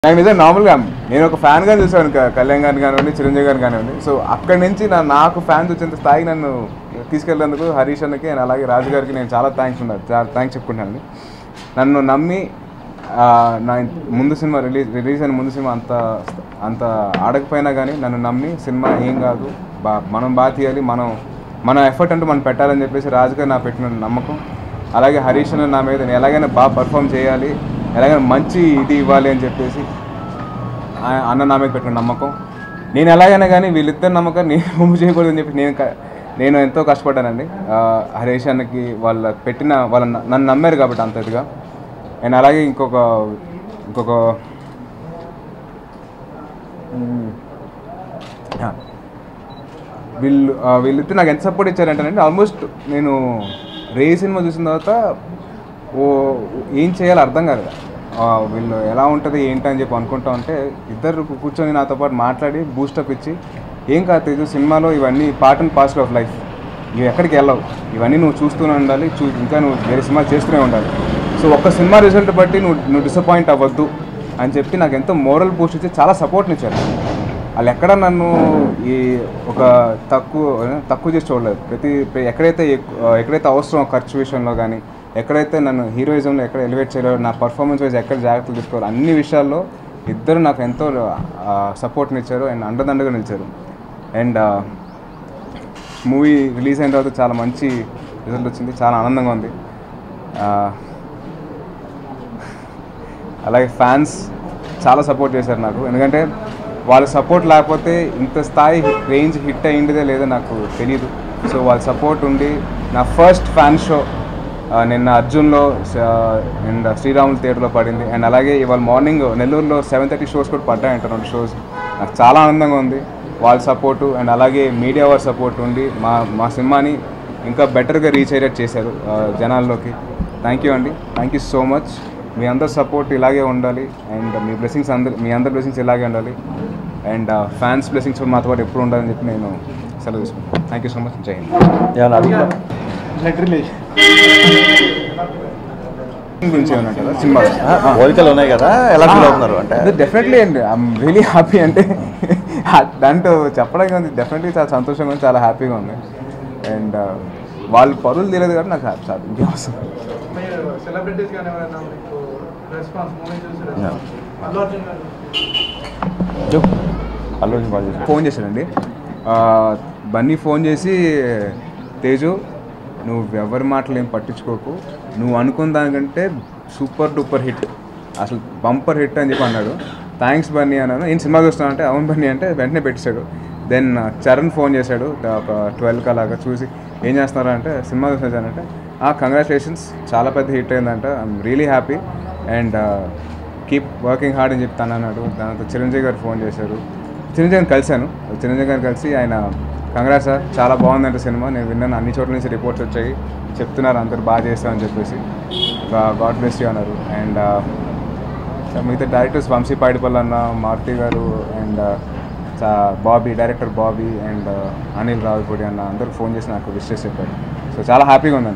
నాకు నిజం నార్మల్గా నేను ఒక ఫ్యాన్ గా చూసాను క- కళ్యాణ్ గారిని కానివ్వండి చిరంజీవి గారిని కానివ్వండి సో అక్కడి నుంచి నా నాకు ఫ్యాన్స్ వచ్చేంత స్థాయికి నన్ను తీసుకెళ్ళేందుకు హరీష్ అన్నకి and అలాగే రాజు గారికి నేను చాలా థ్యాంక్స్ ఉన్నాను చాలా థ్యాంక్స్ చెప్పుకుంటాను నన్ను నమ్మి ఆ, నా ముందు సినిమా రిలీజ్ రిలీజ్ అయిన ముందు సినిమా అంత అంత ఆడకపోయినా కానీ నన్ను నమ్మి సినిమా ఏం కాదు బా మనం బాగా తీయాలి మనం మన ఎఫర్ట్ అంటూ మనం పెట్టాలని చెప్పేసి రాజు గారు నా పెట్టిన నమ్మకం అలాగే హరీష్ అన్న నా మీద నేను ఎలాగైనా బాగా పర్ఫామ్ చేయాలి ఎలాగైనా మంచి ఇది ఇవ్వాలి అని చెప్పేసి ఆ- అన్న నా మీద పెట్టిన నమ్మకం నేను ఎలాగైనా కానీ వీళ్ళిద్దరు నమ్మకం నేను ముందు చేయకూడదని చెప్పి నేను క- నేను ఎంతో కష్టపడ్డానండి ఆ, హరీష్ అన్నకి వాళ్ళ పెట్టిన వాళ్ళ న- నన్ను నమ్మారు కాబట్టి అంత ఇదిగా అండ్ అలాగే ఇంకొక ఇంకొక మ్, ఆ, వీళ్ళు ఆ, వీళ్ళిద్దరు నాకు ఎంత సపోర్ట్ ఇచ్చారంటేనండి ఆల్మోస్ట్ నేను రే సినిమా చూసిన తర్వాత ఓ ఏం చేయాలో అర్థం కాలేదు ఆ, వీళ్ళు ఎలా ఉంటుంది ఏంటి అని చెప్పి అనుకుంటా ఉంటే ఇద్దరు కూ- కూర్చొని నాతో పాటు మాట్లాడి బూస్టప్ ఇచ్చి ఏం కాదు తేజు సినిమాలో ఇవన్నీ part and parcel of life ఇవి ఎక్కడికి వెళ్ళవు ఇవన్నీ నువ్వు చూస్తూనే ఉండాలి చూ ఇంకా నువ్వు వేరే సినిమా చేస్తూనే ఉండాలి సో ఒక్క సినిమా రిజల్ట్ బట్టి నువ్వు నువ్వు డిసప్పాయింట్ అవ్వద్దు అని చెప్పి నాకు ఎంతో మోరల్ పోస్ట్ ఇచ్చి చాలా సపోర్ట్ని ఇచ్చారు వాళ్ళు ఎక్కడ నన్ను ఈ ఒక తక్కువ తక్కువ చేసి చూడలేదు ప్రతి ప్ర- ఎక్కడైతే ఎక్కు- ఎక్కడైతే అవసరం ఖర్చు విషయంలో కానీ ఎక్కడైతే నన్ను హీరోయిజంలో ఎక్కడ ఎలివేట్ చేయలేరు నా పర్ఫార్మెన్స్ వైజ్ ఎక్కడ జాగ్రత్తలు తీసుకోవాలి అన్ని విషయాల్లో ఇద్దరు నాకు ఎంతో సపోర్ట్ని ఇచ్చారు అండ్ అండదండగా నిలిచారు అండ్ మూవీ రిలీజ్ అయిన తర్వాత చాలా మంచి రిజల్ట్ వచ్చింది చాలా ఆనందంగా ఉంది ఆ, అలాగే ఫ్యాన్స్ చాలా సపోర్ట్ చేశారు నాకు ఎందుకంటే వాళ్ళ సపోర్ట్ లేకపోతే ఇంత స్థాయి రేంజ్ హిట్ అయ్యిందే లేదో నాకు తెలియదు సో వాళ్ళ సపోర్ట్ ఉండి నా ఫస్ట్ ఫ్యాన్ షో నిన్న అర్జున్లో అండ్ శ్రీరాములు థియేటర్లో పడింది అండ్ అలాగే ఇవాళ మార్నింగ్ నెల్లూరులో సెవెన్ థర్టీ షోస్ కూడా పడ్డాయంట రెండు షోస్ నాకు చాలా ఆనందంగా ఉంది వాళ్ళ సపోర్టు అండ్ అలాగే మీడియా వారి సపోర్ట్ ఉండి మా మా సినిమాని ఇంకా బెటర్గా రీచ్ అయ్యేట్ చేశారు ఆ, జనాల్లోకి థ్యాంక్ యూ అండి థ్యాంక్ యూ సో మచ్ మీ అందరి సపోర్ట్ ఇలాగే ఉండాలి అండ్ మీ బ్లెస్సింగ్స్ అందరి మీ అందరి బ్లెస్సింగ్స్ ఇలాగే ఉండాలి అండ్ ఫ్యాన్స్ బ్లెస్సింగ్స్ కూడా మాతో పాటు ఎప్పుడు ఉండాలని చెప్పి నేను సెలవు తీసుకుంటాను థ్యాంక్ యూ సో మచ్ జై హింద్ ఏమన్నా అడుగుతా బ్లడ్ రిలేషన్ గురించి ఏమన్నా కదా సినిమా పోలికలు ఉన్నాయి కదా ఎలా ఫీల్ అవుతున్నారు అంటే డెఫినెట్లీ అండి ఐఎమ్ రియలీ హ్యాపీ అంటే దాంట్లో చెప్పడానికి ఉంది డెఫినెట్లీ చాలా సంతోషంగా ఉంది చాలా హ్యాపీగా ఉంది అండ్ వాళ్ళు పరులు తెలియదు కాబట్టి నాకు హ్యాపీ సార్ ఇంకేం అవసరం మీరు సెలబ్రిటీస్ కానీ ఎవరైనా మీకు రెస్పాన్స్ మూవీ చూసి రెస్పాన్స్ అల్లు అర్జున్ గారు చెప్పు అల్లు అర్జున్ బాగా చేశాడు. ఫోన్ చేశాడండి ఆ, బన్నీ ఫోన్ చేసి తేజు నువ్వు ఎవరి మాటలు ఏం పట్టించుకోకు నువ్వు అనుకున్న దానికంటే సూపర్ డూపర్ హిట్ అసలు బంపర్ హిట్ అని చెప్పి అన్నాడు థ్యాంక్స్ బన్నీ అన్నాను ఏం సినిమా చూస్తాను అంటే అవును బన్నీ అంటే వెంటనే పెట్టేశాడు దెన్ చరణ్ ఫోన్ చేశాడు ఒక ట్వెల్వ్కి అలాగా చూసి ఏం చేస్తున్నారు అంటే సినిమా చూసానంటే కంగ్రాచులేషన్స్ చాలా పెద్ద హిట్ అయిందంట I'm really happy and keep working hard అని చెప్తాను అన్నాడు దాంతో చిరంజీవి గారు ఫోన్ చేశారు చిరంజీవి గారిని కలిశాను చిరంజీవి గారిని కలిసి ఆయన కంగ్రాట్ సార్ చాలా బాగుందంట సినిమా నేను విన్నాను అన్ని చోట్ల నుంచి రిపోర్ట్స్ వచ్చాయి చెప్తున్నారు అందరు బాగా చేస్తామని చెప్పేసి గాడ్ బ్లెస్ యూ అన్నారు అండ్ మిగతా డైరెక్టర్స్ వంశీ పాడిపల్లి అన్న మారుతి గారు and Bobby director Bobby and Anil Ravipudi అన్న అందరికి ఫోన్ చేసి నాకు విష్ చేసి చెప్పారు సో చాలా హ్యాపీగా ఉందండి